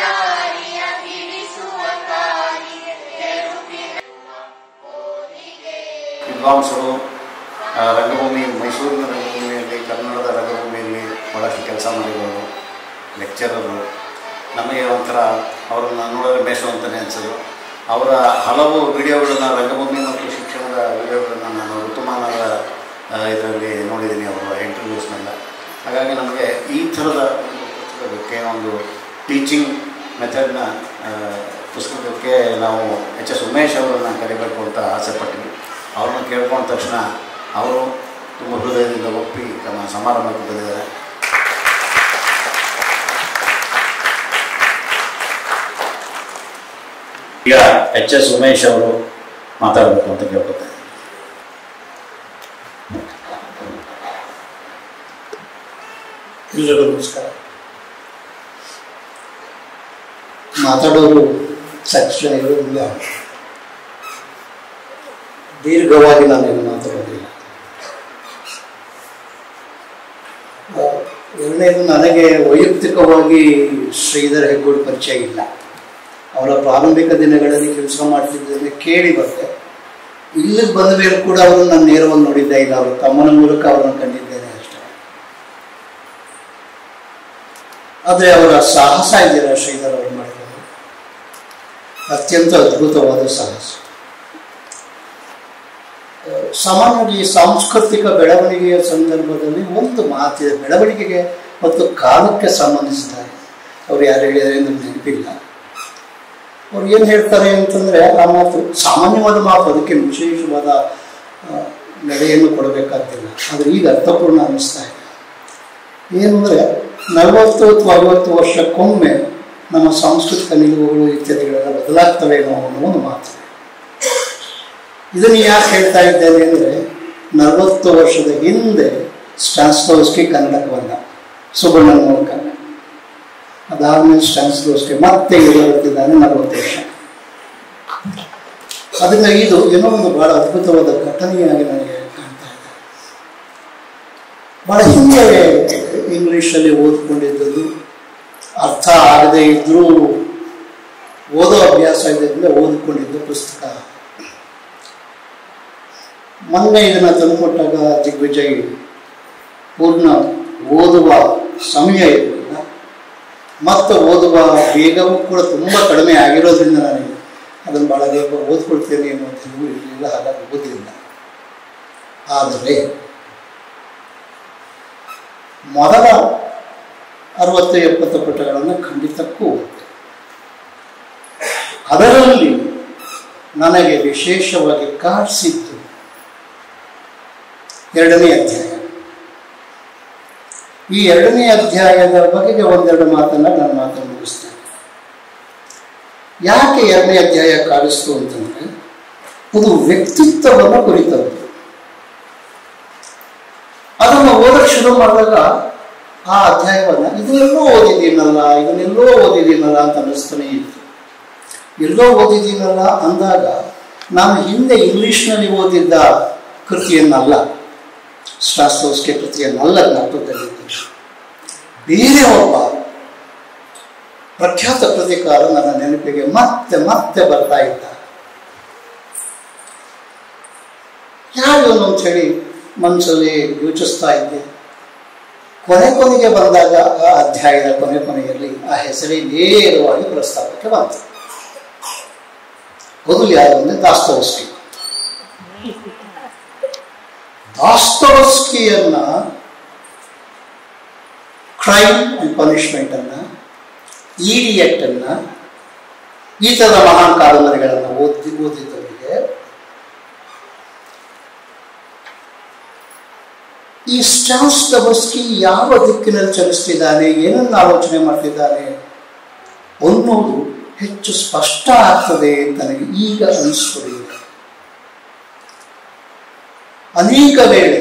ದಾರಿಯ ಬಿಡಿಸುವ ಕಾಲಿಗೆ ತೆರುಪಿನ ವಿದ್ವಾಂಸರು ಆ, ರಂಗಭೂಮಿ ಮೈಸೂರಿನ ರಂಗಭೂಮಿಯಲ್ಲಿ ಕನ್ನಡದ ರಂಗಭೂಮಿಯಲ್ಲಿ ಭಾಳಷ್ಟು ಕೆಲಸ ಮಾಡಿದವರು ಲೆಕ್ಚರರು ನಮಗೆ ಒಂಥರ ಅವರನ್ನು ನೋಡಿದ್ರೆ ಬೇಸು ಅಂತಲೇ ಅನಿಸೋದು ಅವರ ಹಲವು ವಿಡಿಯೋಗಳನ್ನು ರಂಗಭೂಮಿ ಮತ್ತು ಶಿಕ್ಷಣದ ವಿಡಿಯೋಗಳನ್ನು ನಾನು ಋತುಮಾನದ ಇದರಲ್ಲಿ ನೋಡಿದ್ದೀನಿ ಅವರ ಇಂಟರ್ವ್ಯೂಸ್ನೆಲ್ಲ ಹಾಗಾಗಿ ನಮಗೆ ಈ ಥರದ ಒಂದು ಪುಸ್ತಕಕ್ಕೆ ಒಂದು ಟೀಚಿಂಗ್ ಮೆಥಡ್ನ ಪುಸ್ತಕಕ್ಕೆ ನಾವು ಎಚ್ ಎಸ್ ಉಮೇಶ್ ಅವರನ್ನು ಕರಿಬೇಕು ಅಂತ ಆಸೆ ಪಟ್ಟಿದ್ವಿ ಅವ್ರನ್ನ ಕೇಳ್ಕೊಂಡ ತಕ್ಷಣ ಅವರು ತುಂಬ ಹೃದಯದಿಂದ ಒಪ್ಪಿ ತಮ್ಮ ಸಮಾರಂಭಕ್ಕೆ ಬಂದಿದ್ದಾರೆ ಈಗ ಎಚ್ ಎಸ್ ಉಮೇಶ್ ಅವರು ಮಾತಾಡಬೇಕು ಅಂತ ಕೇಳ್ಕೊತಾರೆ ಎಲ್ಲರಿಗೂ ನಮಸ್ಕಾರ ಮಾತಾಡೋರು ಸಾಕಷ್ಟು ಜನ ಇರೋದಿಲ್ಲ ದೀರ್ಘವಾಗಿ ನಾನೇನು ಮಾತಾಡೋದಿಲ್ಲ ಆ, ಎರಡನೇದು ನನಗೆ ವೈಯಕ್ತಿಕವಾಗಿ ಶ್ರೀಧರ್ ಹೆಗ್ಗೋಡ್ ಪರಿಚಯ ಇಲ್ಲ ಅವರ ಪ್ರಾರಂಭಿಕ ದಿನಗಳಲ್ಲಿ ಕೆಲಸ ಮಾಡ್ತಿದ್ದನ್ನು ಕೇಳಿ ಬಂದೆ ಇಲ್ಲಿಗೆ ಬಂದ ಮೇಲೆ ಕೂಡ ಅವರು ನಾನು ನೇರವಾಗಿ ನೋಡಿದ್ದೇ ಇಲ್ಲ ಅವರು ತಮ್ಮನ ಮೂಲಕ ಅವರನ್ನು ಕಂಡಿದ್ದೇನೆ ಅಷ್ಟೇ ಆದರೆ ಅವರ ಸಾಹಸ ಇದೆಯಲ್ಲ ಶ್ರೀಧರ್ ಅವರು ಮಾಡಿದ್ದಾರೆ ಅತ್ಯಂತ ಅದ್ಭುತವಾದ ಸಾಹಸ ಆ, ಸಾಮಾನ್ಯವಾಗಿ ಈ ಸಾಂಸ್ಕೃತಿಕ ಬೆಳವಣಿಗೆಯ ಸಂದರ್ಭದಲ್ಲಿ ಒಂದು ಮಾತಿದೆ ಬೆಳವಣಿಗೆಗೆ ಮತ್ತು ಕಾಲಕ್ಕೆ ಸಂಬಂಧಿಸಿದ್ದಾರೆ ಅವ್ರು ಯಾರು ಹೇಳಿದ್ದಾರೆ ಅಂತ ನೆನಪಿಲ್ಲ ಅವ್ರು ಏನು ಹೇಳ್ತಾರೆ ಅಂತಂದರೆ ಆ ಮಾತು ಸಾಮಾನ್ಯವಾದ ಮಾತು ಅದಕ್ಕೆ ವಿಶೇಷವಾದ ಆ, ನಡೆಯನ್ನು ಕೊಡಬೇಕಾಗ್ತಿಲ್ಲ ಆದರೆ ಈಗ ಅರ್ಥಪೂರ್ಣ ಅನ್ನಿಸ್ತಾ ಇದೆ ಏನು ಅಂದರೆ ನಲವತ್ತು ಅಥವಾ ಐವತ್ತು ವರ್ಷಕ್ಕೊಮ್ಮೆ ನಮ್ಮ ಸಾಂಸ್ಕೃತಿಕ ನಿಲುವುಗಳು ಇತ್ಯಾದಿಗಳೆಲ್ಲ ಬದಲಾಗ್ತವೇನೋ ಅನ್ನೋ ಒಂದು ಮಾತು ಇದನ್ನು ಯಾಕೆ ಹೇಳ್ತಾ ಇದ್ದೇನೆ ಅಂದರೆ ನಲವತ್ತು ವರ್ಷದ ಹಿಂದೆ ಸ್ಟಾನ್ಸ್ಲೋಸ್ಕಿ ಕನ್ನಡಕ್ಕೆ ಬಂದ ಸುಬ್ಬಣ್ಣನ ಮೂಲಕ ಅದಾದ್ಮೇಲೆ ಸ್ಟಾನ್ಸ್ಲೋಸ್ಕಿ ಮತ್ತೆ ಈಗ ಬರ್ತಿದ್ದಾನೆ ನಲವತ್ತು ವರ್ಷ ಅದರಿಂದ ಇದು ಏನೋ ಒಂದು ಬಹಳ ಅದ್ಭುತವಾದ ಘಟನೆಯಾಗಿ ನನಗೆ ಕಾಣ್ತಾ ಇದೆ ಬಹಳ ಹಿಂದೆ ಇಂಗ್ಲೀಷಲ್ಲಿ ಓದ್ಕೊಂಡಿದ್ದದ್ದು ಅರ್ಥ ಆಗದೇ ಇದ್ದರೂ ಓದೋ ಅಭ್ಯಾಸ ಇದ್ದರಿಂದ ಓದಿಕೊಂಡಿದ್ದ ಪುಸ್ತಕ ಮೊನ್ನೆ ಇದನ್ನು ತಂದುಕೊಟ್ಟಾಗ ದಿಗ್ವಿಜಯ್ ಪೂರ್ಣ ಓದುವ ಸಮಯ ಇರಲಿಲ್ಲ ಮತ್ತು ಓದುವ ವೇಗವೂ ಕೂಡ ತುಂಬ ಕಡಿಮೆ ಆಗಿರೋದ್ರಿಂದ ನನಗೆ ಅದನ್ನು ಭಾಳ ಬೇಗ ಓದ್ಕೊಳ್ತೇನೆ ಅನ್ನುವಂಥ ಇವು ಇರಲಿಲ್ಲ ಹಾಗಾಗಿ ಓದಲಿಲ್ಲ ಆದರೆ ಮೊದಲ ಅರವತ್ತು ಎಪ್ಪತ್ತು ಪುಟಗಳನ್ನು ಖಂಡಿತಕ್ಕೂ ಓದಿದೆ ಅದರಲ್ಲಿ ನನಗೆ ವಿಶೇಷವಾಗಿ ಕಾಡಿಸಿದ್ದು ಎರಡನೇ ಅಧ್ಯಾಯ ಈ ಎರಡನೇ ಅಧ್ಯಾಯದ ಬಗೆಗೆ ಒಂದೆರಡು ಮಾತನ್ನ ನಾನು ಮಾತನ್ನು ಮುಗಿಸ್ತೇನೆ ಯಾಕೆ ಎರಡನೇ ಅಧ್ಯಾಯ ಕಾಡಿಸ್ತು ಅಂತಂದ್ರೆ ಅದು ವ್ಯಕ್ತಿತ್ವವನ್ನು ಕುರಿತದ್ದು ಅದನ್ನು ಓದಕ್ಕೆ ಶುರು ಮಾಡಿದಾಗ ಆ ಅಧ್ಯಾಯವನ್ನು ಇದನ್ನೆಲ್ಲೋ ಓದಿದ್ದೀನಲ್ಲ ಇದನ್ನೆಲ್ಲೋ ಓದಿದ್ದೀನಲ್ಲ ಅಂತ ಅನ್ನಿಸ್ತಾನೆ ಇತ್ತು ಎಲ್ಲೋ ಓದಿದ್ದೀನಲ್ಲ ಅಂದಾಗ ನಾನು ಹಿಂದೆ ಇಂಗ್ಲಿಷ್ನಲ್ಲಿ ಓದಿದ್ದ ಕೃತಿಯನ್ನಲ್ಲ ಶಾಸ್ತ್ರೋಸ್ಕೆ ಕೃತಿಯನ್ನಲ್ಲ ಜ್ಞಾಪಕದಲ್ಲಿದ್ದೆ ಬೇರೆ ಒಬ್ಬ ಪ್ರಖ್ಯಾತ ಕೃತಿಕಾರ ನನ್ನ ನೆನಪಿಗೆ ಮತ್ತೆ ಮತ್ತೆ ಬರ್ತಾ ಇದ್ದ ಯಾರು ಅಂತ ಹೇಳಿ ಮನಸ್ಸಲ್ಲಿ ಯೋಚಿಸ್ತಾ ಇದ್ದೆ ಕೊನೆ ಕೊನೆಗೆ ಬಂದಾಗ ಆ ಅಧ್ಯಾಯದ ಕೊನೆ ಕೊನೆಯಲ್ಲಿ ಆ ಹೆಸರೇ ನೇರವಾಗಿ ಪ್ರಸ್ತಾಪಕ್ಕೆ ಬಂತು ಮೊದಲು ಯಾರು ಅಂದರೆ ದಾಸ್ತವಸ್ಕಿ ದಾಸ್ತವಸ್ಕಿಯನ್ನ ಕ್ರೈಮ್ ಅಂಡ್ ಪನಿಷ್ಮೆಂಟ್ ಅನ್ನ ಈಡಿಯಟ್ ಅನ್ನ ಈ ಥರದ ಮಹಾನ್ ಕಾದಂಬರಿಗಳನ್ನು ಓದಿ ಓದಿದ್ದವರಿಗೆ ಈ ಸ್ಟಾನ್ಸ್ ಡಬಸ್ಕಿ ಯಾವ ದಿಕ್ಕಿನಲ್ಲಿ ಚಲಿಸ್ತಿದ್ದಾನೆ ಏನನ್ನು ಆಲೋಚನೆ ಮಾಡ್ತಿದ್ದಾನೆ ಅನ್ನೋದು ಹೆಚ್ಚು ಸ್ಪಷ್ಟ ಆಗ್ತದೆ ಅಂತ ನನಗೆ ಈಗ ಅನಿಸ್ಕೊಡಿದೆ ಅನೇಕ ವೇಳೆ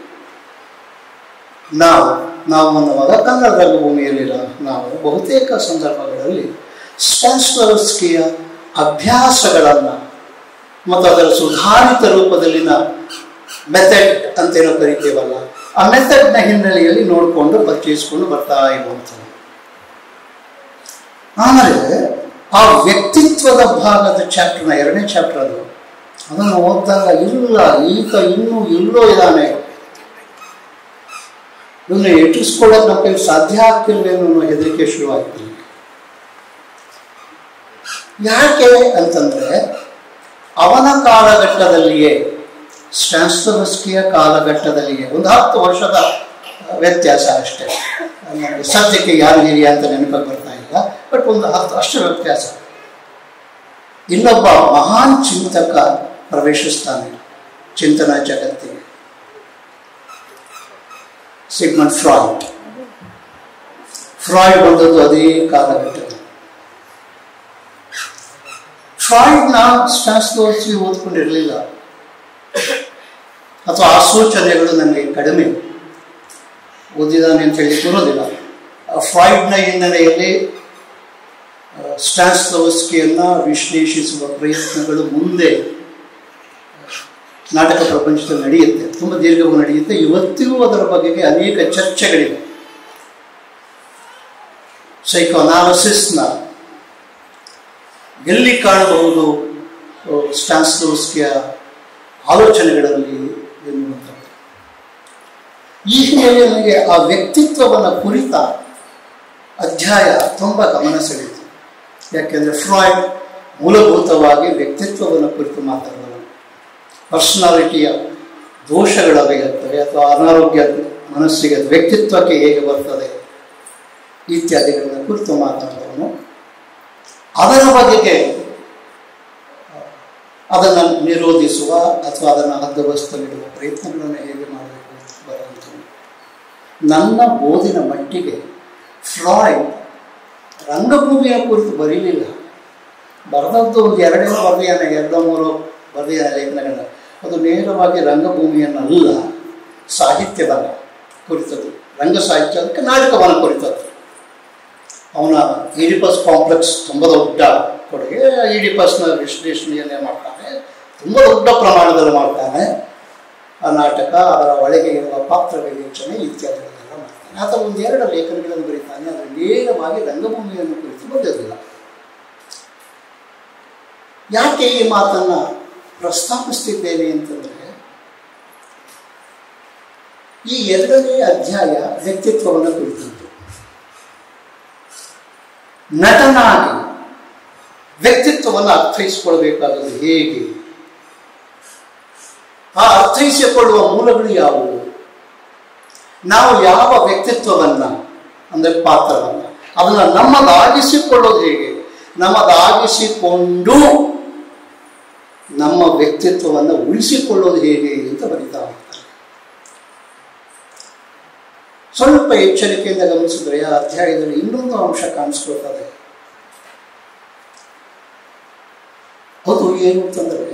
ನಾವು ನಾವು ಅನ್ನುವಾಗ ಕನ್ನಡ ರಂಗಭೂಮಿಯಲ್ಲಿರೋ ನಾವು ಬಹುತೇಕ ಸಂದರ್ಭಗಳಲ್ಲಿ ಸ್ಟಾನ್ಸ್ಲವಸ್ಕಿಯ ಅಭ್ಯಾಸಗಳನ್ನು ಮತ್ತು ಅದರ ಸುಧಾರಿತ ರೂಪದಲ್ಲಿನ ಮೆಥಡ್ ಅಂತೇನೋ ಕರಿತೀವಲ್ಲ ಆ ಮೆಥಡ್ನ ಹಿನ್ನೆಲೆಯಲ್ಲಿ ನೋಡಿಕೊಂಡು ಪರಿಚಯಿಸ್ಕೊಂಡು ಬರ್ತಾ ಇರುವಂಥದ್ದು ಆಮೇಲೆ ಆ ವ್ಯಕ್ತಿತ್ವದ ಭಾಗದ ಚಾಪ್ಟರ್ನ ಎರಡನೇ ಚಾಪ್ಟರ್ ಅದು ಅದನ್ನು ಓದಿದಾಗ ಇಲ್ಲ ಈತ ಇನ್ನೂ ಎಲ್ಲೋ ಇದ್ದಾನೆ ಇವನ್ನ ಎಟ್ಟಿಸ್ಕೊಳ್ಳೋಕೆ ನಮ್ಮ ಕೈಲಿ ಸಾಧ್ಯ ಆಗ್ತಿಲ್ವೇನೋ ಅನ್ನೋ ಹೆದರಿಕೆ ಶುರುವಾಗ್ತಿಲ್ಲ ಯಾಕೆ ಅಂತಂದ್ರೆ ಅವನ ಕಾಲಘಟ್ಟದಲ್ಲಿಯೇ ಸ್ಟ್ಯಾನ್ಸ್ಟೋವಸ್ಕಿಯ ಕಾಲಘಟ್ಟದಲ್ಲಿಯೇ ಒಂದು ಹತ್ತು ವರ್ಷದ ವ್ಯತ್ಯಾಸ ಅಷ್ಟೇ ನನಗೆ ಸದ್ಯಕ್ಕೆ ಯಾರು ಹಿರಿಯ ಅಂತ ನೆನಪಿಗೆ ಬರ್ತಾ ಇಲ್ಲ ಬಟ್ ಒಂದು ಹತ್ತು ಅಷ್ಟು ವ್ಯತ್ಯಾಸ ಇನ್ನೊಬ್ಬ ಮಹಾನ್ ಚಿಂತಕ ಪ್ರವೇಶಿಸ್ತಾನೆ ಚಿಂತನಾ ಜಗತ್ತಿಗೆ ಸಿಗ್ಮಂಡ್ ಫ್ರಾಯ್ಡ್ ಫ್ರಾಯ್ಡ್ ಬಂದದ್ದು ಅದೇ ಕಾಲಘಟ್ಟದಲ್ಲಿ ಫ್ರಾಯ್ಡ್ನ ಸ್ಟ್ಯಾನ್ಸ್ಟೋವಸ್ಕಿ ಓದ್ಕೊಂಡಿರಲಿಲ್ಲ ಅಥವಾ ಆ ಸೂಚನೆಗಳು ನನಗೆ ಕಡಿಮೆ ಓದಿದಾನೆ ಅಂತ ಹೇಳಿ ಬರೋದಿಲ್ಲ ಫ್ರಾಯ್ಡ್ನ ಹಿನ್ನೆಲೆಯಲ್ಲಿ ಸ್ಟ್ಯಾನ್ಸ್ಲೋಸ್ಕಿಯನ್ನು ವಿಶ್ಲೇಷಿಸುವ ಪ್ರಯತ್ನಗಳು ಮುಂದೆ ನಾಟಕ ಪ್ರಪಂಚದಲ್ಲಿ ನಡೆಯುತ್ತೆ ತುಂಬ ದೀರ್ಘವಾಗಿ ನಡೆಯುತ್ತೆ ಇವತ್ತಿಗೂ ಅದರ ಬಗೆಗೆ ಅನೇಕ ಚರ್ಚೆಗಳಿವೆ ಸೈಕೋ ಅನಾಲಿಸಿಸ್ನ ಎಲ್ಲಿ ಕಾಣಬಹುದು ಸ್ಟ್ಯಾನ್ಸ್ಲೋಸ್ಕಿಯ ಆಲೋಚನೆಗಳಲ್ಲಿ ಎನ್ನುವಂಥದ್ದು ಈ ಹಿನ್ನೆಲೆ ನನಗೆ ಆ ವ್ಯಕ್ತಿತ್ವವನ್ನು ಕುರಿತ ಅಧ್ಯಾಯ ತುಂಬ ಗಮನ ಸೆಳೆಯಿತು ಯಾಕೆಂದರೆ ಫ್ರಾಯ್ಡ್ ಮೂಲಭೂತವಾಗಿ ವ್ಯಕ್ತಿತ್ವವನ್ನು ಕುರಿತು ಮಾತಾಡಿದವನು ಪರ್ಸನಾಲಿಟಿಯ ದೋಷಗಳಾಗಿರುತ್ತವೆ ಅಥವಾ ಅನಾರೋಗ್ಯ ಮನಸ್ಸಿಗೆ ವ್ಯಕ್ತಿತ್ವಕ್ಕೆ ಹೇಗೆ ಬರ್ತದೆ ಇತ್ಯಾದಿಗಳನ್ನ ಕುರಿತು ಮಾತಾಡಿದವನು ಅದರ ಬಗೆಗೆ ಅದನ್ನು ನಿರೋಧಿಸುವ ಅಥವಾ ಅದನ್ನು ಹದ್ದಬಸ್ತಲ್ಲಿಡುವ ಪ್ರಯತ್ನಗಳನ್ನು ಹೇಗೆ ಮಾಡಬೇಕು ಅಂತ ಬರುವಂಥದ್ದು ನನ್ನ ಓದಿನ ಮಟ್ಟಿಗೆ ಫ್ರಾಯ್ಡ್ ರಂಗಭೂಮಿಯ ಕುರಿತು ಬರೀಲಿಲ್ಲ ಬರೆದದ್ದು ಒಂದು ಎರಡೇ ಬರೆದಿಯಾನೆ ಎರಡೋ ಮೂರು ಬರೆದಿಯಾನೆ ಲೇಖನಗಳ ಅದು ನೇರವಾಗಿ ರಂಗಭೂಮಿಯನ್ನಲ್ಲ ಸಾಹಿತ್ಯವನ್ನು ಕುರಿತದ್ದು ರಂಗ ಸಾಹಿತ್ಯ ಅದಕ್ಕೆ ನಾಟಕವನ್ನು ಕುರಿತದ್ದು ಅವನ ಈಡಿಪಸ್ ಕಾಂಪ್ಲೆಕ್ಸ್ ತುಂಬ ದೊಡ್ಡ ಕೊಡುಗೆ ಈಡಿಪಸ್ನ ವಿಶ್ಲೇಷಣೆಯನ್ನೇ ಮಾಡ್ತಾನೆ ತುಂಬ ದೊಡ್ಡ ಪ್ರಮಾಣದಲ್ಲಿ ಮಾಡ್ತಾನೆ ಆ ನಾಟಕ ಅದರ ಒಳಗೆ ಇರುವ ಪಾತ್ರ ವಿವೇಚನೆ ಇತ್ಯಾದಿಗಳನ್ನೆಲ್ಲ ಮಾಡ್ತಾನೆ ಆತ ಒಂದೆರಡು ಲೇಖನಗಳನ್ನು ಬರೀತಾನೆ ಅದರ ನೇರವಾಗಿ ರಂಗಭೂಮಿಯನ್ನು ಕುರಿತು ಬಂದಿರಲಿಲ್ಲ ಯಾಕೆ ಈ ಮಾತನ್ನ ಪ್ರಸ್ತಾಪಿಸ್ತಿದ್ದೇನೆ ಅಂತಂದ್ರೆ ಈ ಎರಡನೇ ಅಧ್ಯಾಯ ವ್ಯಕ್ತಿತ್ವವನ್ನು ಕುರಿತದ್ದು ನಟನಾಗಿ ವ್ಯಕ್ತಿತ್ವವನ್ನು ಅರ್ಥೈಸಿಕೊಳ್ಬೇಕಾದದ್ದು ಹೇಗೆ ಆ ಅರ್ಥೈಸಿಕೊಳ್ಳುವ ಮೂಲಗಳು ಯಾವುವು ನಾವು ಯಾವ ವ್ಯಕ್ತಿತ್ವವನ್ನ ಅಂದರೆ ಪಾತ್ರವನ್ನ ಅದನ್ನು ನಮ್ಮದಾಗಿಸಿಕೊಳ್ಳೋದು ಹೇಗೆ ನಮ್ಮದಾಗಿಸಿಕೊಂಡು ನಮ್ಮ ವ್ಯಕ್ತಿತ್ವವನ್ನು ಉಳಿಸಿಕೊಳ್ಳೋದು ಹೇಗೆ ಅಂತ ಬರೀತಾ ಹೋಗ್ತಾರೆ ಸ್ವಲ್ಪ ಎಚ್ಚರಿಕೆಯಿಂದ ಗಮನಿಸಿದ್ರೆ ಆ ಅಧ್ಯಾಯದಲ್ಲಿ ಇನ್ನೊಂದು ಅಂಶ ಕಾಣಿಸ್ಕೊಳ್ತದೆ ಅದು ಏನು ಅಂತಂದ್ರೆ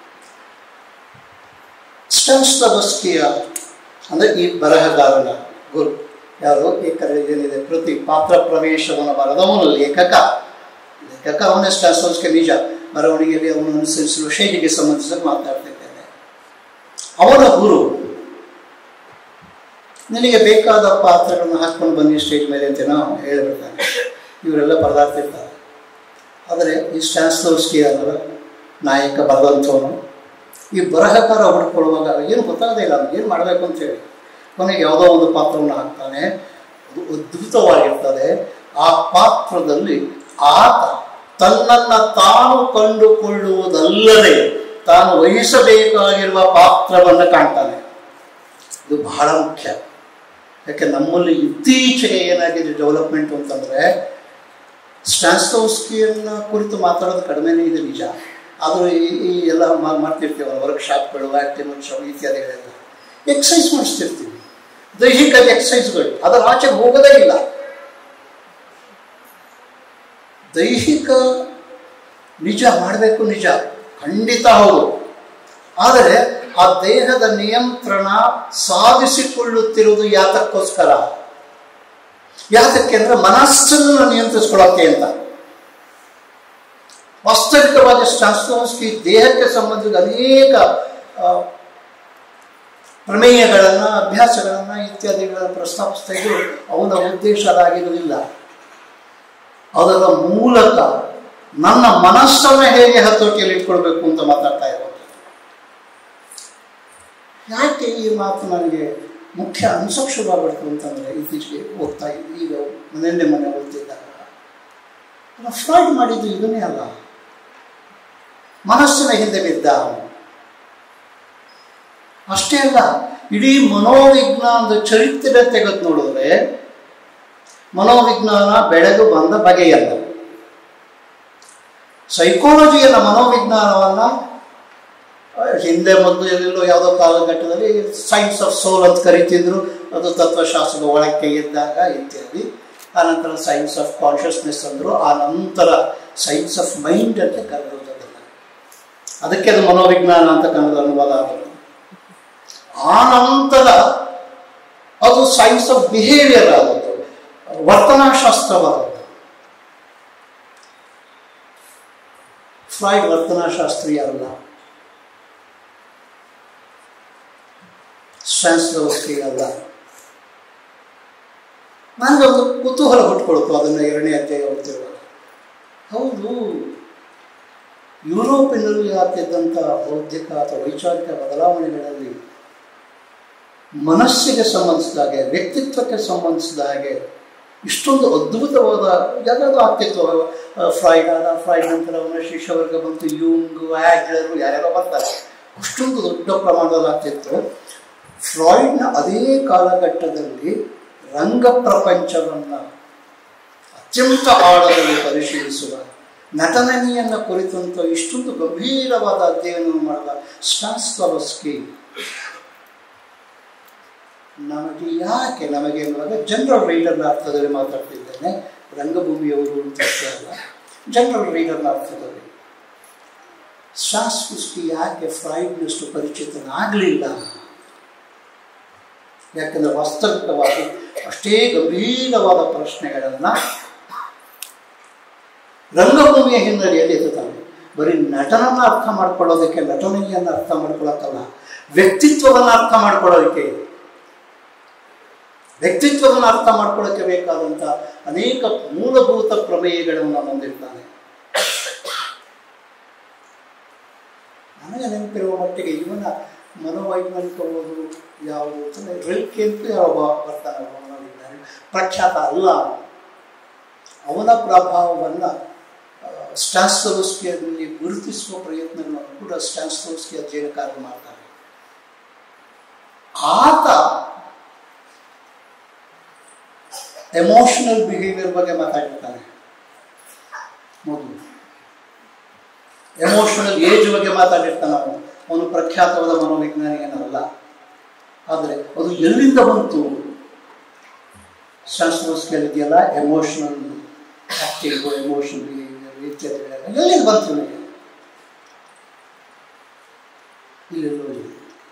ಸ್ಟನ್ಸ್ಟವಸ್ಕಿಯ ಅಂದರೆ ಈ ಬರಹಗಾರನ ಗುರು ಯಾರು ಈ ಕರೆ ಏನಿದೆ ಕೃತಿ ಪಾತ್ರ ಪ್ರವೇಶವನ್ನು ಬರೆದವನು ಲೇಖಕ ಲೇಖಕ ಅವನೇ ಸ್ಟಾನ್ಸ್ಟವಸ್ಕಿ ನಿಜ ಬರವಣಿಗೆಯಲ್ಲಿ ಅವನು ಅನುಸರಿಸುವ ಶೈಲಿಗೆ ಸಂಬಂಧಿಸಿದ ಮಾತನಾಡ್ತಿದ್ದೇನೆ ಅವನ ಗುರು ನಿನಗೆ ಬೇಕಾದ ಪಾತ್ರಗಳನ್ನು ಹಾಕ್ಕೊಂಡು ಬನ್ನಿ ಸ್ಟೇಜ್ ಮೇಲೆ ಅಂತ ನಾವು ಹೇಳಿಬಿಡ್ತಾನೆ ಇವರೆಲ್ಲ ಬರೆದಾಡ್ತಿರ್ತಾರೆ ಆದರೆ ಈ ಸ್ಟ್ಯಾನ್ಸ್ಲೋಸ್ಕಿ ಅದರ ನಾಯಕ ಬರೆದಂಥವನು ಈ ಬರಹಕಾರ ಹುಡ್ಕೊಳ್ಳುವಾಗ ಏನು ಗೊತ್ತಾಗದೇ ಇಲ್ಲ ಏನು ಮಾಡಬೇಕು ಅಂತೇಳಿ ಕೊನೆಗೆ ಯಾವುದೋ ಒಂದು ಪಾತ್ರವನ್ನು ಹಾಕ್ತಾನೆ ಅದು ಅದ್ಭುತವಾಗಿರ್ತದೆ ಆ ಪಾತ್ರದಲ್ಲಿ ಆತ ತನ್ನನ್ನು ತಾನು ಕಂಡುಕೊಳ್ಳುವುದಲ್ಲದೆ ತಾನು ವಹಿಸಬೇಕಾಗಿರುವ ಪಾತ್ರವನ್ನು ಕಾಣ್ತಾನೆ ಇದು ಬಹಳ ಮುಖ್ಯ ಯಾಕೆ ನಮ್ಮಲ್ಲಿ ಇತ್ತೀಚೆಗೆ ಏನಾಗಿದೆ ಡೆವಲಪ್ಮೆಂಟ್ ಅಂತಂದರೆ ಸ್ಟ್ಯಾನ್ಸ್ಟೋಸ್ಕಿಯನ್ನು ಕುರಿತು ಮಾತಾಡೋದು ಕಡಿಮೆನೇ ಇದೆ ನಿಜ ಆದರೂ ಈ ಈ ಎಲ್ಲ ಮಾ- ಮಾಡ್ತಿರ್ತೀವಲ್ಲ ವರ್ಕ್ಶಾಪ್ಗಳು ಆ್ಯಕ್ಟಿವ್ ವರ್ಕ್ಶಾಪ್ ಇತ್ಯಾದಿಗಳೆಲ್ಲ ಎಕ್ಸಸೈಸ್ ಮಾಡಿಸ್ತಿರ್ತೀವಿ ದೈಹಿಕ ಎಕ್ಸಸೈಸ್ಗಳು ಅದರ ಆಚೆಗೆ ಹೋಗೋದೇ ಇಲ್ಲ ದೈಹಿಕ ನಿಜ ಮಾಡಬೇಕು ನಿಜ ಖಂಡಿತ ಹೌದು ಆದರೆ ಆ ದೇಹದ ನಿಯಂತ್ರಣ ಸಾಧಿಸಿಕೊಳ್ಳುತ್ತಿರುವುದು ಯಾತಕ್ಕೋಸ್ಕರ ಯಾತಕ್ಕೆ ಅಂದ್ರೆ ಮನಸ್ಸನ್ನು ನಿಯಂತ್ರಿಸ್ಕೊಳ್ಳೋಕೆ ಅಂತ ವಾಸ್ತವಿಕವಾಗಿ ಶಾಸ್ತ್ರವಸ್ಕಿ ದೇಹಕ್ಕೆ ಸಂಬಂಧಿಸಿದ ಅನೇಕ ಆ, ಪ್ರಮೇಯಗಳನ್ನು ಅಭ್ಯಾಸಗಳನ್ನು ಇತ್ಯಾದಿಗಳನ್ನು ಪ್ರಸ್ತಾಪಿಸ್ತಾ ಇದ್ದು ಅವನ ಉದ್ದೇಶ ಅದಾಗಿರುವುದಿಲ್ಲ ಅದರ ಮೂಲಕ ನನ್ನ ಮನಸ್ಸನ್ನು ಹೇಗೆ ಹತೋಟಿಯಲ್ಲಿ ಇಟ್ಕೊಳ್ಬೇಕು ಅಂತ ಮಾತಾಡ್ತಾ ಇರೋದು ಯಾಕೆ ಈ ಮಾತು ನನಗೆ ಮುಖ್ಯ ಅನ್ಸೋಕ್ ಶುರುವಾಗ್ಬಿಡ್ತು ಅಂತಂದರೆ ಇತ್ತೀಚೆಗೆ ಓದ್ತಾ ಇದ್ದೆ ಈಗ ನಿನ್ನೆ ಮನೆ ಓದ್ತಿದ್ದಾಗ ಫ್ರಾಯ್ಡ್ ಮಾಡಿದ್ದು ಇದನ್ನೇ ಅಲ್ಲ ಮನಸ್ಸಿನ ಹಿಂದೆ ಬಿದ್ದ ಅವನು ಅಷ್ಟೇ ಅಲ್ಲ ಇಡೀ ಮನೋವಿಜ್ಞಾನದ ಚರಿತ್ರೆ ತೆಗೆದು ನೋಡಿದ್ರೆ ಮನೋವಿಜ್ಞಾನ ಬೆಳೆದು ಬಂದ ಬಗೆಯಲ್ಲ ಸೈಕಾಲಜಿಯನ್ನ ಮನೋವಿಜ್ಞಾನವನ್ನ ಆ, ಹಿಂದೆ ಮೊದಲು ಎಲ್ಲೆಲ್ಲೋ ಯಾವುದೋ ಕಾಲಘಟ್ಟದಲ್ಲಿ ಸೈನ್ಸ್ ಆಫ್ ಸೋಲ್ ಅಂತ ಕರಿತಿದ್ರು ಅದು ತತ್ವಶಾಸ್ತ್ರದ ಒಳಕ್ಕೆ ಇದ್ದಾಗ ಇತ್ಯಾದಿ ಆನಂತರ ಸೈನ್ಸ್ ಆಫ್ ಕಾನ್ಷಿಯಸ್ನೆಸ್ ಅಂದರು ಆ ನಂತರ ಸೈನ್ಸ್ ಆಫ್ ಮೈಂಡ್ ಅಂತ ಕರೆಯೋದಲ್ಲ ಅದಕ್ಕೆ ಅದು ಮನೋವಿಜ್ಞಾನ ಅಂತ ಕನ್ನಡ ಅನುವಾದ ಆಗೋದು ಆ ನಂತರ ಅದು ಸೈನ್ಸ್ ಆಫ್ ಬಿಹೇವಿಯರ್ ಆದದ್ದು ವರ್ತನಾಶಾಸ್ತ್ರವಾದದ್ದು ಫ್ರಾಯ್ಡ್ ವರ್ತನಾಶಾಸ್ತ್ರೀಯ ಅಲ್ಲ ಸ್ಟ್ರಾನ್ಸ್ಲೋಸ್ಕಿ ಅಲ್ಲ ನನಗೆ ಒಂದು ಕುತೂಹಲ ಹುಟ್ಕೊಳ್ತು ಅದನ್ನು ಎರಡನೇ ಅಧ್ಯಾಯ ಓದ್ತಿರುವಾಗ ಹೌದು ಯುರೋಪಿನಲ್ಲಿ ಆಗ್ತಿದ್ದಂಥ ಬೌದ್ಧಿಕ ಅಥವಾ ವೈಚಾರಿಕ ಬದಲಾವಣೆಗಳಲ್ಲಿ ಮನಸ್ಸಿಗೆ ಸಂಬಂಧಿಸಿದ ಹಾಗೆ ವ್ಯಕ್ತಿತ್ವಕ್ಕೆ ಸಂಬಂಧಿಸಿದ ಹಾಗೆ ಇಷ್ಟೊಂದು ಅದ್ಭುತವಾದ ಯಾವ್ಯಾವುದು ಆಗ್ತಿತ್ತು ಆ, ಫ್ರಾಯ್ಡ್ ಆದ ಫ್ರಾಯ್ಡ್ ನಂತರ ಅವನ ಶಿಷ್ಯವರ್ಗ ಬಂತು ಯೂಂಗ್ ಆ್ಯಡ್ಲರು ಯಾರ್ಯಾರೋ ಬರ್ತಾರೆ ಅಷ್ಟೊಂದು ದೊಡ್ಡ ಪ್ರಮಾಣದಲ್ಲಿ ಆಗ್ತಿತ್ತು ಫ್ರಾಯ್ಡ್ನ ಅದೇ ಕಾಲಘಟ್ಟದಲ್ಲಿ ರಂಗ ಪ್ರಪಂಚವನ್ನು ಅತ್ಯಂತ ಆಳದಲ್ಲಿ ಪರಿಶೀಲಿಸುವ ನಟನೆಯನ್ನು ಕುರಿತಂತ ಇಷ್ಟೊಂದು ಗಂಭೀರವಾದ ಅಧ್ಯಯನವನ್ನು ಮಾಡಿದ ಸ್ಟಾನ್ಸ್ಲವಸ್ಕಿ ನಮಗೆ ಯಾಕೆ ನಮಗೆ ಎನ್ನುವಾಗ ಜನರಲ್ ರೀಡರ್ನ ಅರ್ಥದಲ್ಲಿ ಮಾತಾಡ್ತಿದ್ದೇನೆ ರಂಗಭೂಮಿಯವರು ಅಂತ ಅಷ್ಟೇ ಅಲ್ಲ ಜನರಲ್ ರೀಡರ್ನ ಅರ್ಥದಲ್ಲಿ ಶಾಸ್ಕೃಷ್ಟಿ ಯಾಕೆ ಫ್ರಾಯ್ಡ್ನಷ್ಟು ಪರಿಚಿತನಾಗಲಿಲ್ಲ ಯಾಕಂದ್ರೆ ವಾಸ್ತವಿಕವಾಗಿ ಅಷ್ಟೇ ಗಂಭೀರವಾದ ಪ್ರಶ್ನೆಗಳನ್ನು ರಂಗಭೂಮಿಯ ಹಿನ್ನೆಲೆಯಲ್ಲಿ ಎತ್ತುತ್ತಾನೆ ಬರೀ ನಟನನ್ನು ಅರ್ಥ ಮಾಡ್ಕೊಳ್ಳೋದಕ್ಕೆ ನಟನೆಯನ್ನು ಅರ್ಥ ಮಾಡ್ಕೊಳ್ಳೋಕ್ಕಲ್ಲ ವ್ಯಕ್ತಿತ್ವವನ್ನು ಅರ್ಥ ಮಾಡ್ಕೊಳ್ಳೋದಕ್ಕೆ ವ್ಯಕ್ತಿತ್ವವನ್ನು ಅರ್ಥ ಮಾಡ್ಕೊಳ್ಳೋಕ್ಕೆ ಬೇಕಾದಂಥ ಅನೇಕ ಮೂಲಭೂತ ಪ್ರಮೇಯಗಳನ್ನು ಹೊಂದಿರ್ತಾನೆ ನನಗೆ ನೆನಪಿರುವ ಮಟ್ಟಿಗೆ ಇವನ ಮನೋವೈಜ್ಞಾನಿಕ ಓದು ಯಾವುದು ಅಂತಂದರೆ ರಿಲ್ಕೆ ಅಂತ ಯಾವೊಬ್ಬ ಬರ್ತಾನೆ ಒಬ್ಬ ಮನೋವಿಜ್ಞಾನಿ ಪ್ರಖ್ಯಾತ ಅಲ್ಲ ಅವನು. ಅವನ ಪ್ರಭಾವವನ್ನು ಸ್ಟಾನ್ಸ್ಲೋಸ್ಕಿಯಲ್ಲಿ ಗುರುತಿಸುವ ಪ್ರಯತ್ನಗಳನ್ನು ಕೂಡ ಸ್ಟಾನ್ಸ್ಲೋಸ್ಕಿ ಅಧ್ಯಯನಕಾರರು ಮಾಡ್ತಾರೆ ಆತ ಎಮೋಷನಲ್ ಬಿಹೇವಿಯರ್ ಬಗ್ಗೆ ಮಾತಾಡಿರ್ತಾನೆ ಮೊದಲು ಎಮೋಷನಲ್ ಏಜ್ ಬಗ್ಗೆ ಮಾತಾಡಿರ್ತಾನೆ ಅವನು ಅವನು ಪ್ರಖ್ಯಾತವಾದ ಮನೋವಿಜ್ಞಾನಿ ಏನಲ್ಲ ಆದರೆ ಅದು ಎಲ್ಲಿಂದ ಬಂತು ಸಂಸ್ಕೃತಿಯಲ್ಲಿ ಇದೆಯಲ್ಲ ಎಮೋಷನಲ್ ಆಕ್ಟಿಂಗು ಎಮೋಷನಲ್ ಬಿಹೇವಿಯರ್ ಇತ್ಯಾದಿಗಳೆಲ್ಲ ಎಲ್ಲಿಂದ ಬಂತು ಇವನಿಗೆ ಇಲ್ಲೆಲ್ಲೋ ಇದೆ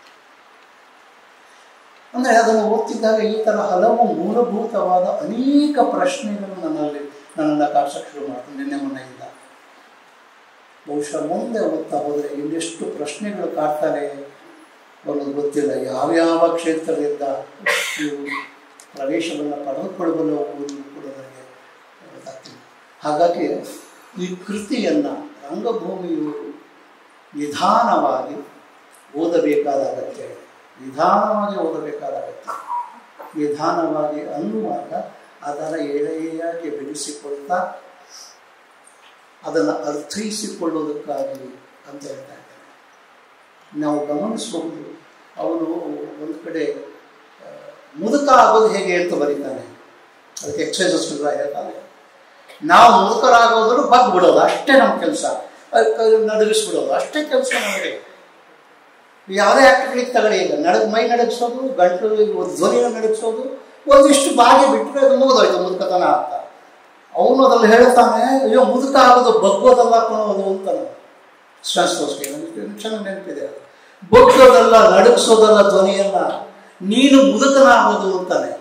ಅಂದರೆ ಅದನ್ನು ಓದ್ತಿದ್ದಾಗ ಈ ಥರ ಹಲವು ಮೂಲಭೂತವಾದ ಅನೇಕ ಪ್ರಶ್ನೆಗಳು ನನ್ನಲ್ಲಿ ನನ್ನನ್ನು ಕಾಡ್ಸಕ್ಕೆ ಶುರು ಮಾಡ್ತೀನಿ ನಿನ್ನೆ ಮೊನ್ನೆಯಿಂದ ಬಹುಶಃ ಮುಂದೆ ಓದ್ತಾ ಹೋದರೆ ಇನ್ನೆಷ್ಟು ಪ್ರಶ್ನೆಗಳು ಕಾಡ್ತಾರೆ ಅನ್ನೋದು ಗೊತ್ತಿಲ್ಲ ಯಾವ್ಯಾವ ಕ್ಷೇತ್ರದಿಂದ ಇವು ಪ್ರವೇಶವನ್ನು ಪಡೆದುಕೊಳ್ಳಬಲ್ಲವು ಅನ್ನೋದು ಕೂಡ ನನಗೆ ಗೊತ್ತಾಗ್ತಿಲ್ಲ ಹಾಗಾಗಿ ಈ ಕೃತಿಯನ್ನು ರಂಗಭೂಮಿಯು ನಿಧಾನವಾಗಿ ಓದಬೇಕಾದ ಅಗತ್ಯ ಇದೆ ನಿಧಾನವಾಗಿ ಓದಬೇಕಾದ ಅಗತ್ಯ ನಿಧಾನವಾಗಿ ಅನ್ನುವಾಗ ಅದರ ಎಳೆಯಾಗಿ ಬೆಳೆಸಿಕೊಳ್ತಾ ಅದನ್ನು ಅರ್ಥೈಸಿಕೊಳ್ಳೋದಕ್ಕಾಗಿ ಅಂತ ಹೇಳ್ತಾ ಇದ್ದಾರೆ ನಾವು ಗಮನಿಸಬಹುದು ಅವನು ಒಂದು ಕಡೆ ಆ, ಮುದುಕ ಆಗೋದು ಹೇಗೆ ಅಂತ ಬರೀತಾನೆ ಅದಕ್ಕೆ ಎಕ್ಸಸೈಸಸ್ ಕೂಡ ಹೇಳ್ತಾನೆ ನಾವು ಮುದುಕರಾಗೋದ್ರು ಬಗ್ ಬಿಡೋದು ಅಷ್ಟೇ ನಮ್ಮ ಕೆಲಸ ನಡಗಿಸ್ಬಿಡೋದು ಅಷ್ಟೇ ಕೆಲಸ ನಮಗೆ ಯಾವುದೇ ಆಕ್ಟಿವಿಟಿ ತಗೊಳ್ಳಿ ಈಗ ನಡಗ್ ಮೈ ನಡಗಿಸೋದು ಗಂಟಲು ಒಂದು ಧ್ವನಿನ ನಡಗಿಸೋದು ಒಂದಿಷ್ಟು ಬಾಗಿ ಬಿಟ್ಟರೆ ಅದು ಮುಗಿದೋಯ್ತು ಮುದುಕತನ ಅಂತ ಅವನು ಅದ್ರಲ್ಲಿ ಹೇಳ್ತಾನೆ ಅಯ್ಯೋ ಮುದುಕ ಆಗೋದು ಬಗ್ಗೋದಲ್ಲ ಕೊಡೋದು ಅಂತಾನೆ ಶ್ವಾಸಕೋಶಕ್ಕೆ ನನಗೆ ಚೆನ್ನಾಗಿ ನೆನಪಿದೆ ಅದು ಬಗ್ಗೋದಲ್ಲ ನಡಗಿಸೋದಲ್ಲ ಧ್ವನಿಯನ್ನ ನೀನು ಮುದುಕನಾಗೋದು ಅಂತಾನೆ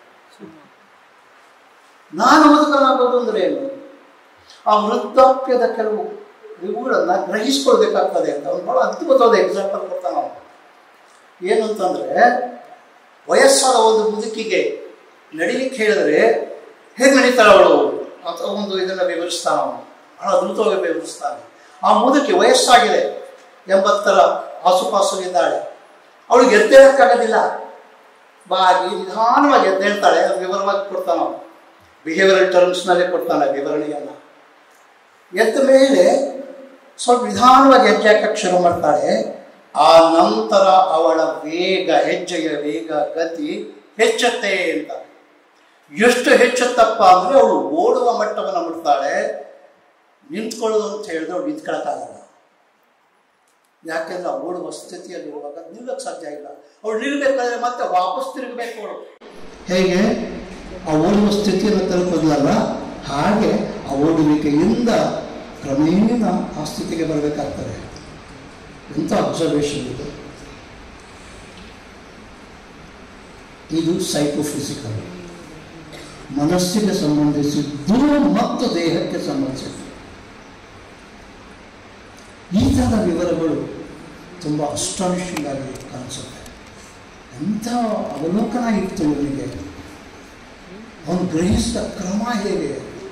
ನಾನು ಮುದುಕನಾಗೋದು ಅಂದ್ರೆ ಏನು ಆ ವೃದ್ಧಾಪ್ಯದ ಕೆಲವು ಇವುಗಳನ್ನ ಗ್ರಹಿಸ್ಕೊಳ್ಬೇಕಾಗ್ತದೆ ಅಂತ ಅವ್ನು ಬಹಳ ಅದ್ಭುತವಾದ ಎಕ್ಸಾಂಪಲ್ ಕೊಡ್ತಾನೆ ಅವನು ಏನು ಅಂತಂದ್ರೆ ವಯಸ್ಸಾದ ಒಂದು ಮುದುಕಿಗೆ ನಡಿಲಿಕ್ಕೆ ಹೇಳಿದ್ರೆ ಹೇಗೆ ನಡೀತಾಳೆ ಅವಳು ಆ ಅಂತ ಒಂದು ಇದನ್ನು ವಿವರಿಸ್ತಾನೆ ಅವನು ಬಹಳ ಅದ್ಭುತವಾಗಿ ವಿವರಿಸ್ತಾನೆ ಆ ಮುದುಕಿ ವಯಸ್ಸಾಗಿದೆ ಎಂಬತ್ತರ ಆಸುಪಾಸು ಇದ್ದಾಳೆ ಅವಳಿಗೆ ಎದ್ದೇಳಕ್ಕಾಗೋದಿಲ್ಲ ಬಾಗಿ ನಿಧಾನವಾಗಿ ಎದ್ದೇಳ್ತಾಳೆ ಅದು ವಿವರವಾಗಿ ಕೊಡ್ತಾನೆ ಅವನು ಬಿಹೇವಿಯರಲ್ ಟರ್ಮ್ಸ್ನಲ್ಲೇ ಕೊಡ್ತಾನೆ ವಿವರಣೆಯನ್ನು ಎದ್ದ ಮೇಲೆ ಸ್ವಲ್ಪ ನಿಧಾನವಾಗಿ ಹೆಜ್ಜೆ ಹಾಕಕ್ಕೆ ಶುರು ಮಾಡ್ತಾಳೆ ಆ ನಂತರ ಅವಳ ವೇಗ ಹೆಜ್ಜೆಯ ವೇಗ ಗತಿ ಹೆಚ್ಚುತ್ತೆ ಅಂತ ಎಷ್ಟು ಹೆಚ್ಚುತ್ತಪ್ಪ ಅಂದರೆ ಅವಳು ಓಡುವ ಮಟ್ಟವನ್ನು ಮುಟ್ತಾಳೆ ನಿಂತ್ಕೊಳ್ಳೋದು ಅಂತ ಹೇಳಿದ್ರೆ ಅವಳು ನಿಂತ್ಕೊಳ್ಳೋಕ್ಕಾಗಲ್ಲ ಯಾಕೆಂದ್ರೆ ಅವಳು ಓಡುವ ಸ್ಥಿತಿಯಲ್ಲಿರುವಾಗ ನಿಲ್ಲಕ್ಕೆ ಸಾಧ್ಯ ಇಲ್ಲ ಅವಳು ನಿಲ್ಬೇಕಾದ್ರೆ ಮತ್ತೆ ವಾಪಸ್ ತಿರುಗಬೇಕು ಅವಳು ಹೇಗೆ ಆ ಓಡುವ ಸ್ಥಿತಿಯನ್ನು ತಲುಪೋದಿಲ್ಲ ಹಾಗೆ ಆ ಓಡುವಿಕೆಯಿಂದ ಕ್ರಮೇಣ ಆ ಸ್ಥಿತಿಗೆ ಬರಬೇಕಾಗ್ತದೆ ಎಂಥ ಅಬ್ಸರ್ವೇಷನ್ ಇದು ಇದು ಸೈಕೋಫಿಸಿಕಲ್ ಮನಸ್ಸಿಗೆ ಸಂಬಂಧಿಸಿದ್ದು ಮತ್ತು ದೇಹಕ್ಕೆ ಸಂಬಂಧಿಸಿದ್ದು ಈ ಥರದ ವಿವರಗಳು ತುಂಬ ಅಸ್ಟಾನಿಷಿಂಗ್ ಆಗಿ ಕಾಣಿಸುತ್ತೆ ಎಂಥ ಅವಲೋಕನ ಇತ್ತು ಇವನಿಗೆ ಅವನು ಗ್ರಹಿಸಿದ ಕ್ರಮ ಹೇಗೆ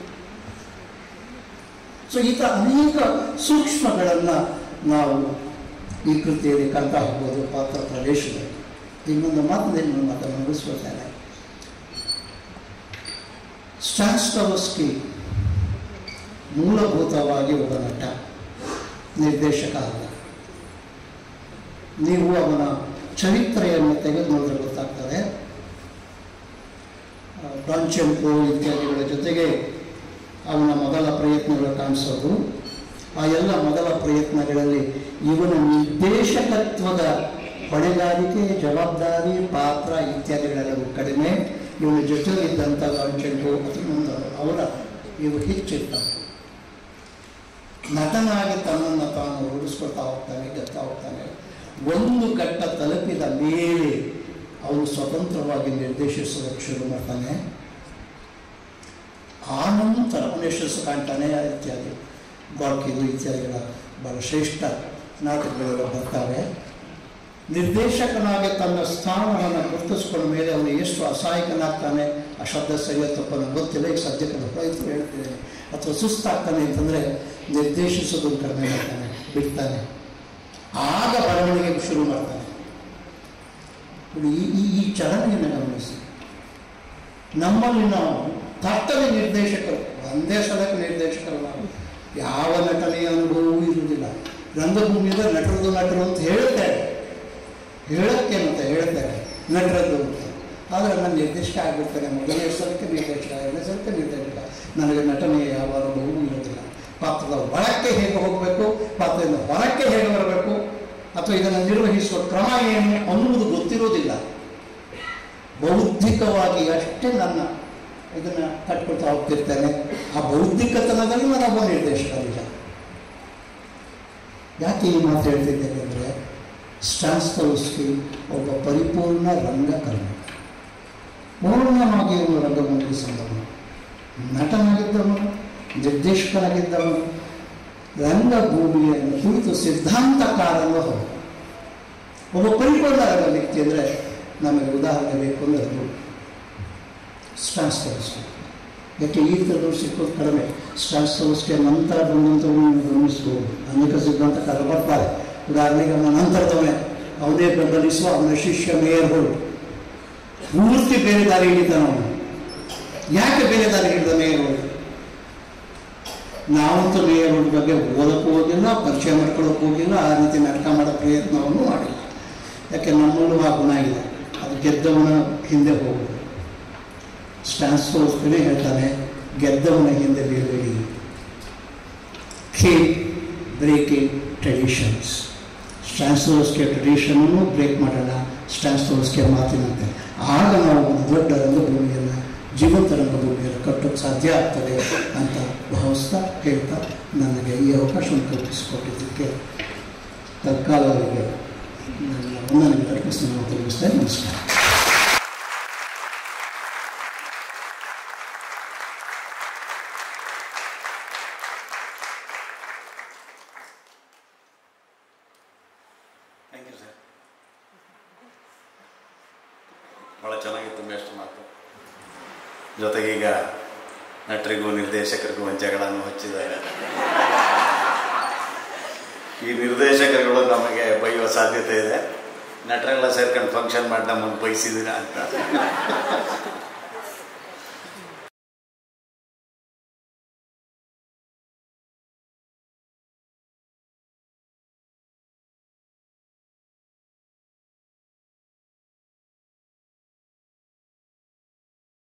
ಸೊ ಈ ಥರ ಅನೇಕ ಸೂಕ್ಷ್ಮಗಳನ್ನು ನಾವು ಈ ಕೃತಿಯಲ್ಲಿ ಕಾಣ್ತಾ ಹೋಗ್ಬೋದು ಪಾತ್ರ ಪ್ರವೇಶದಲ್ಲಿ ಇನ್ನೊಂದು ಮಾತನ್ನು ಇನ್ನೊಂದು ಮಾತನ್ನು ಮುಗಿಸ್ಕೊಳ್ತಾರೆ ಸ್ಟಾನ್ಸ್ಟವಸ್ಕಿ ಮೂಲಭೂತವಾಗಿ ಒಬ್ಬ ನಟ ನಿರ್ದೇಶಕ ಅಲ್ಲ ನೀವು ಅವನ ಚರಿತ್ರೆಯನ್ನು ತೆಗೆದು ನೋಡಿದ್ರೆ ಗೊತ್ತಾಗ್ತದೆ ಡಾನ್ಚೆಂಪು ಇತ್ಯಾದಿಗಳ ಜೊತೆಗೆ ಅವನ ಮೊದಲ ಪ್ರಯತ್ನಗಳು ಕಾಣಿಸೋದು ಆ ಎಲ್ಲ ಮೊದಲ ಪ್ರಯತ್ನಗಳಲ್ಲಿ ಇವನ ನಿರ್ದೇಶಕತ್ವದ ಹೊಣೆಗಾರಿಕೆ ಜವಾಬ್ದಾರಿ ಪಾತ್ರ ಇತ್ಯಾದಿಗಳೆಲ್ಲವೂ ಕಡಿಮೆ ಇವನ ಜೊತೆಲಿದ್ದಂಥ ಡಾನ್ಚೆಂಪು ಅಥವಾ ಅವರ ಇವು ಹೆಚ್ಚಿರ್ತವೆ ನಟನಾಗಿ ತನ್ನನ್ನು ತಾನು ರೂಢಿಸ್ಕೊಳ್ತಾ ಹೋಗ್ತಾನೆ ಗೆಲ್ತಾ ಹೋಗ್ತಾನೆ ಒಂದು ಘಟ್ಟ ತಲುಪಿದ ಮೇಲೆ ಅವನು ಸ್ವತಂತ್ರವಾಗಿ ನಿರ್ದೇಶಿಸೋದಕ್ಕೆ ಶುರು ಮಾಡ್ತಾನೆ ಆ ನಂತರ ಅವನು ಯಶಸ್ಸು ಕಾಣ್ತಾನೆ ಇತ್ಯಾದಿ ಬಾಕಿದು ಇತ್ಯಾದಿಗಳ ಬಹಳ ಶ್ರೇಷ್ಠ ನಾಟಕಗಳೆಲ್ಲ ಬರ್ತಾರೆ ನಿರ್ದೇಶಕನಾಗಿ ತನ್ನ ಸ್ಥಾನವನ್ನು ಗುರುತಿಸ್ಕೊಂಡ ಮೇಲೆ ಅವನು ಎಷ್ಟು ಅಸಹಾಯಕನಾಗ್ತಾನೆ ಆ ಶಬ್ದ ಸರಿಯ ತಪ್ಪನ್ನು ಗೊತ್ತಿಲ್ಲ ಈಗ ಸದ್ಯಕ್ಕೆ ಪ್ರಯತ್ನ ಹೇಳ್ತಿದ್ದೇನೆ ಅಥವಾ ಸುಸ್ತಾಗ್ತಾನೆ ಅಂತಂದರೆ ನಿರ್ದೇಶಿಸೋದನ್ನು ಕಡಿಮೆ ಮಾಡ್ತಾನೆ ಬಿಡ್ತಾನೆ ಆಗ ಬರವಣಿಗೆ ಶುರು ಮಾಡ್ತಾನೆ ನೋಡಿ, ಈ ಈ ಈ ಚಲನೆಯನ್ನು ಗಮನಿಸಿ ನಮ್ಮಲ್ಲಿ ನಾವು ತಟ್ಟನೆ ನಿರ್ದೇಶಕರು ಒಂದೇ ಸಲಕ್ಕೆ ನಿರ್ದೇಶಕರು ನಾವು ಯಾವ ನಟನೆಯ ಅನುಭವವೂ ಇರುವುದಿಲ್ಲ ರಂಗಭೂಮಿಯಿಂದ ನಟರದು ನಟರು ಅಂತ ಹೇಳ್ತೇವೆ ಹೇಳಕ್ಕೆ ಅಂತ ಹೇಳ್ತಾರೆ ನಟರದ್ದು ಅಂತ ಆದರೆ ನಾನು ನಿರ್ದೇಶಕ ಆಗಿರ್ತಾನೆ ಮೊದಲನೇ ಸಲಕ್ಕೆ ನಿರ್ದೇಶಕ ಎರಡನೇ ಸಲಕ್ಕೆ ನಿರ್ದೇಶಕ ನನಗೆ ನಟನೆಯ ಯಾವ ಅನುಭವವೂ ಇರೋದಿಲ್ಲ ಪಾತ್ರದ ಒಳಕ್ಕೆ ಹೇಗೆ ಹೋಗಬೇಕು ಪಾತ್ರದಿಂದ ಹೊರಕ್ಕೆ ಹೇಗೆ ಬರಬೇಕು ಅಥವಾ ಇದನ್ನು ನಿರ್ವಹಿಸುವ ಕ್ರಮ ಏನು ಅನ್ನುವುದು ಗೊತ್ತಿರೋದಿಲ್ಲ ಬೌದ್ಧಿಕವಾಗಿ ಅಷ್ಟೇ ನನ್ನ ಇದನ್ನು ಕಟ್ಕೊಳ್ತಾ ಹೋಗ್ತಿರ್ತೇನೆ ಆ ಬೌದ್ಧಿಕತನದಲ್ಲಿ ನಾನು ಒಬ್ಬ ನಿರ್ದೇಶಕ ನಿಜ ಯಾಕೆ ಈ ಮಾತು ಹೇಳ್ತಿದ್ದೇನೆ ಅಂದರೆ ಸ್ಟಾನ್ಸ್ತವಸ್ಕಿ ಒಬ್ಬ ಪರಿಪೂರ್ಣ ರಂಗಕರ್ಮಿ ಪೂರ್ಣವಾಗಿ ಅವನು ರಂಗಭೂಮಿಗೆ ಸಂದವನು ನಟನಾಗಿದ್ದವನು ನಿರ್ದೇಶಕನಾಗಿದ್ದವನು ರಂಗಭೂಮಿಯನ್ನು ಕುರಿತು ಸಿದ್ಧಾಂತಕಾರನೂ ಹೌದು ಒಬ್ಬ ಪರಿಪೂರ್ಣ ರಂಗ ವ್ಯಕ್ತಿ ಅಂದರೆ ನಮಗೆ ಉದಾಹರಣೆ ಬೇಕು ಅಂದರೆ ಅದು ಸ್ಟಾನ್ಸ್ತವಸ್ಕಿ ಯಾಕೆ ಈ ಥರದವ್ರು ಸಿಕ್ಕೋದು ಕಡಿಮೆ ಸ್ಟಾನ್ಸ್ತವಸ್ಕಿಯ ನಂತರ ಬಂದಂಥವ್ರು ಗಮನಿಸ್ಬೋದು ಅನೇಕ ಸಿದ್ಧಾಂತಕಾರ ಬರ್ತಾರೆ ಉದಾಹರಣೆಗೆ ಅವನ ನಂತರದವನೇ ಅವನೇ ಬೆಂಬಲಿಸುವ ಅವನ ಶಿಷ್ಯ ಮೇಯರ್ಗಳು ಪೂರ್ತಿ ಬೇರೆ ದಾರಿ ಹಿಡಿತಾನೆ ಅವನು ಯಾಕೆ ಬೇರೆ ದಾರಿ ಹಿಡಿದ ಮೇಯರ್ಗಳು ನಾವಂತೂ ಮೇಯರ್ಗಳ ಬಗ್ಗೆ ಓದಕ್ಕೂ ಹೋಗಿಲ್ಲ ಪರಿಚಯ ಮಾಡ್ಕೊಳ್ಳೋಕೆ ಹೋಗಿಲ್ಲ ಆ ರೀತಿ ನಾಟಕ ಮಾಡೋ ಪ್ರಯತ್ನವನ್ನು ಮಾಡಿಲ್ಲ ಯಾಕೆ ನಮ್ಮಲ್ಲೂ ಆ ಗುಣ ಇದೆ ಅದು ಗೆದ್ದವನ ಹಿಂದೆ ಹೋಗುದು ಸ್ಟಾನ್ಸ್ಕೋಸ್ಕರೇ ಹೇಳ್ತಾನೆ ಗೆದ್ದವನ ಹಿಂದೆ ಬೀಳಬೇಡಿ ಕೀಪ್ ಬ್ರೇಕಿಂಗ್ ಟ್ರೆಡಿಷನ್ಸ್ ಸ್ಟ್ಯಾನ್ಸ್ಟೋಸ್ಕೆ ಟ್ರೆಡಿಷನನ್ನು ಬ್ರೇಕ್ ಮಾಡೋಣ ಸ್ಟ್ಯಾನ್ಸ್ಟೋಸ್ಕೆ ಮಾತಿನಂತೆ ಆಗ ನಾವು ಒಂದು ದೊಡ್ಡ ರಂಗಭೂಮಿಯನ್ನು ಜೀವಂತ ರಂಗಭೂಮಿಯನ್ನು ಕಟ್ಟೋಕ್ಕೆ ಸಾಧ್ಯ ಆಗ್ತದೆ ಅಂತ ಭಾವಿಸ್ತಾ ಹೇಳ್ತಾ ನನಗೆ ಈ ಅವಕಾಶವನ್ನು ಕಲ್ಪಿಸಿಕೊಟ್ಟಿದ್ದಕ್ಕೆ ತತ್ಕಾಲವರೆಗೆ ನನ್ನ ವಂದನೆಗೆ ಅರ್ಪಿಸ್ತೇನೆ ತಿಳಿಸ್ತೇನೆ ನಮಸ್ಕಾರ ಥ್ಯಾಂಕ್ ಯು ಸರ್ ಭಾಳ ಚೆನ್ನಾಗಿತ್ತು ಬೆಸ್ಟ್ ಮಾತು ಜೊತೆಗೆ ಈಗ ನಟರಿಗೂ ನಿರ್ದೇಶಕರಿಗೂ ಒಂದು ಜಗಳನ್ನು ಹಚ್ಚಿದ್ದಾರೆ ಈ ನಿರ್ದೇಶಕರುಗಳು ನಮಗೆ ಬೈಯುವ ಸಾಧ್ಯತೆ ಇದೆ ನಟರೆಲ್ಲ ಸೇರ್ಕೊಂಡು ಫಂಕ್ಷನ್ ಮಾಡಿ ನಮ್ಮನ್ನು ಬಯಸಿದ್ದೀರಾ ಅಂತ